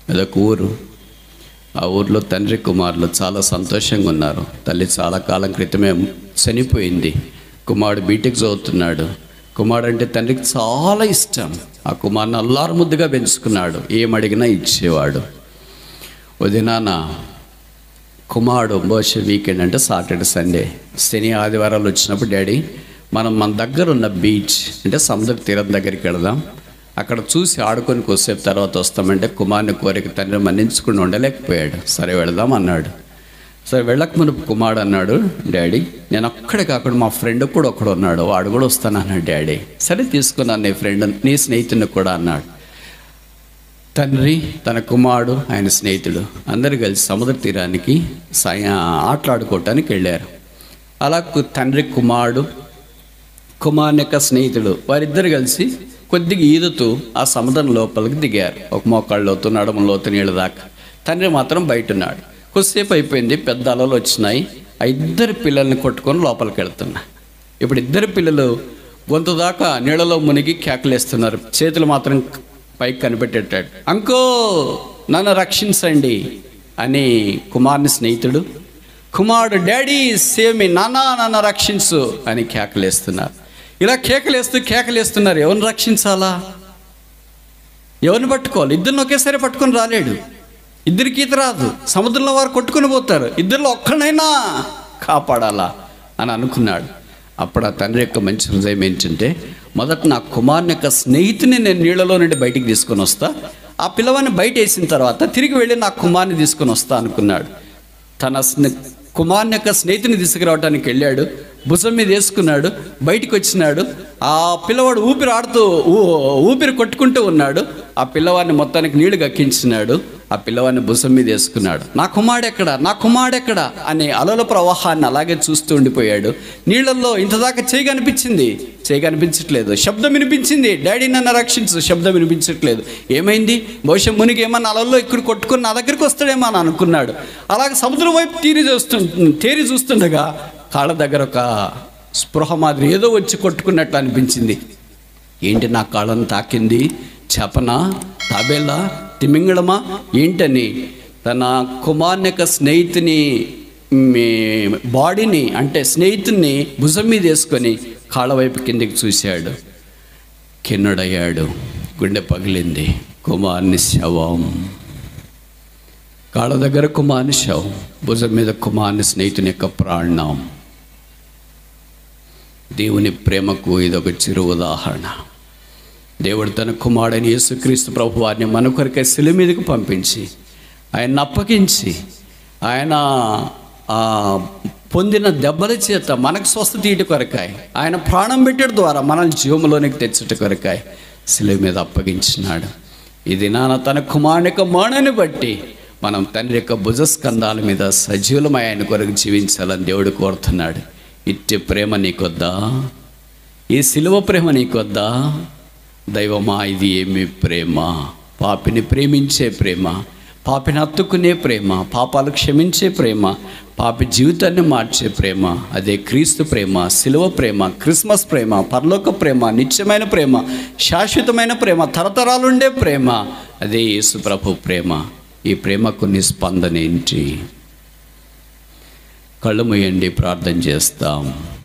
అదొక ఊరు ఆ ఊర్లో తండ్రి కుమారులు చాలా సంతోషంగా ఉన్నారు తల్లి చాలా కాలం క్రితమే చనిపోయింది కుమారుడు బీటెక్ చదువుతున్నాడు కుమారుడు అంటే తండ్రికి చాలా ఇష్టం ఆ కుమారుని అల్లారు ముద్దుగా పెంచుకున్నాడు ఏం అడిగినా ఇచ్చేవాడు వదినాన కుమారుడు బహుశా వీకెండ్ అంటే సాటర్డే సండే శని ఆదివారాలు వచ్చినప్పుడు డాడీ మనం మన దగ్గర ఉన్న బీచ్ అంటే సముద్ర తీరం దగ్గరికి వెళదాం అక్కడ చూసి ఆడుకొని కొద్దిసేపు తర్వాత వస్తామంటే కుమారుని కోరిక తండ్రి మన్నించుకుని ఉండలేకపోయాడు సరే వెళదాం అన్నాడు సరే వెళ్ళక మునుపు కుమారుడు అన్నాడు డాడీ నేను ఒక్కడే కాకుండా మా ఫ్రెండ్ కూడా ఒకడు ఉన్నాడు వాడు కూడా వస్తానన్నాడు డాడీ సరే తీసుకున్నాను నీ ఫ్రెండ్ నీ స్నేహితుని కూడా అన్నాడు తండ్రి తన కుమారుడు ఆయన స్నేహితుడు అందరూ కలిసి సముద్ర తీరానికి సాయ ఆటలాడుకోవటానికి వెళ్ళారు అలా కు- తండ్రి కుమారుడు కుమారుని యొక్క స్నేహితుడు వారిద్దరు కలిసి కొద్దిగా ఈదుతూ ఆ సముద్రం లోపలికి దిగారు ఒక మోకాళ్ళ లోతు నడుము లోతు నీళ్ళ దాకా తండ్రి మాత్రం బయట ఉన్నాడు కొద్దిసేపు అయిపోయింది పెద్ద అలలు వచ్చినాయి ఆ ఇద్దరు పిల్లల్ని కొట్టుకొని లోపలికి వెళ్తున్నా ఇప్పుడు ఇద్దరు పిల్లలు గొంతు దాకా నీళ్ళలో మునిగి కేకలేస్తున్నారు చేతులు మాత్రం పైకి కనిపెట్టేటాడు అంకో నన్ను రక్షించండి అని కుమారుని స్నేహితుడు కుమారుడు డాడీ సేమి నాన్న నన్ను రక్షించు అని కేకలేస్తున్నారు ఇలా కేకలేస్తూ కేకలేస్తున్నారు ఎవరిని రక్షించాలా ఎవరిని పట్టుకోవాలి ఇద్దరిని ఒకేసారి పట్టుకొని రాలేడు ఇద్దరికి ఈత రాదు సముద్రంలో వారు కొట్టుకుని పోతారు ఇద్దరిలో ఒక్కనైనా కాపాడాలా అని అనుకున్నాడు అప్పుడు ఆ తండ్రి యొక్క మంచి హృదయం ఏంటంటే మొదట నా కుమారుని యొక్క స్నేహితుని నేను నీళ్ళలో నుండి బయటికి తీసుకొని వస్తా ఆ పిల్లవాడిని బయట వేసిన తర్వాత తిరిగి వెళ్ళి నా కుమారుని తీసుకొని వస్తా అనుకున్నాడు తన స్నే కుమారుని యొక్క స్నేహితుని తీసుకురావడానికి వెళ్ళాడు భుజం మీద వేసుకున్నాడు బయటికి వచ్చినాడు ఆ పిల్లవాడు ఊపిరి ఆడుతూ ఊ- ఊపిరి కొట్టుకుంటూ ఉన్నాడు ఆ పిల్లవాడిని మొత్తానికి నీళ్లు గక్కించినాడు ఆ పిల్లవాడిని భుజం మీద వేసుకున్నాడు నా కుమారుడెక్కడ నా కుమారుడెక్కడ అనే అలల ప్రవాహాన్ని అలాగే చూస్తూ ఉండిపోయాడు నీళ్ళల్లో ఇంతదాకా చేయి కనిపించింది చేయి కనిపించట్లేదు శబ్దం వినిపించింది డాడీ నన్ను రక్షించు శబ్దం వినిపించట్లేదు ఏమైంది బహుశా మునిగి ఏమన్నా అలల్లో ఇక్కడ కొట్టుకుని నా దగ్గరికి వస్తాడేమో అని అనుకున్నాడు అలాగే సముద్రం వైపు తీరి చూస్తు తేరి చూస్తుండగా కాళ్ళ దగ్గర ఒక స్పృహ మాదిరి ఏదో వచ్చి కొట్టుకున్నట్టు అనిపించింది ఏంటి నా కాళ్ళను తాకింది చేపనా తాబేలా తిమింగళమా ఏంటని తన కుమారుని యొక్క స్నేహితుని మీ- బాడీని అంటే స్నేహితుని భుజం మీద వేసుకొని కాళ్ళ వైపు కిందికి చూశాడు కిన్నడయ్యాడు గుండె పగిలింది కుమారుని శవం కాళ్ళ దగ్గర కుమారుని శవం భుజం మీద కుమారుని స్నేహితుని యొక్క ప్రాణం దేవుని ప్రేమకు ఇదొక చిరు ఉదాహరణ దేవుడు తన కుమారుడైన యేసుక్రీస్తు ప్రభు వారిని మన కొరకై శిల మీదకి పంపించి ఆయన అప్పగించి ఆయన ఆ, పొందిన దెబ్బల చేత మనకు స్వస్థత ఇటు కొరకాయ ఆయన ప్రాణం పెట్టడం ద్వారా మనల్ని జీవంలోనికి తెచ్చుట కొరకాయ శిల మీద అప్పగించినాడు ఇది నాన్న తన కుమారుని యొక్క మరణాన్ని బట్టి మనం తండ్రి యొక్క భుజస్కంధాల మీద సజీవులమై ఆయన కొరకు జీవించాలని దేవుడు కోరుతున్నాడు ఇట్టి ప్రేమ నీకొద్దా ఈ సిలువ ప్రేమ నీకొద్దా దైవమా ఇది ఏమి ప్రేమ పాపిని ప్రేమించే ప్రేమ పాపిని హత్తుకునే ప్రేమ పాపాలు క్షమించే ప్రేమ పాపి జీవితాన్ని మార్చే ప్రేమ అదే క్రీస్తు ప్రేమ సిలువ ప్రేమ క్రిస్మస్ ప్రేమ పరలోక ప్రేమ నిత్యమైన ప్రేమ శాశ్వతమైన ప్రేమ తరతరాలుండే ప్రేమ అదే యేసు ప్రభు ప్రేమ ఈ ప్రేమకు నీ స్పందన ఏంటి కళ్ళు మూయండి ప్రార్థన చేస్తాం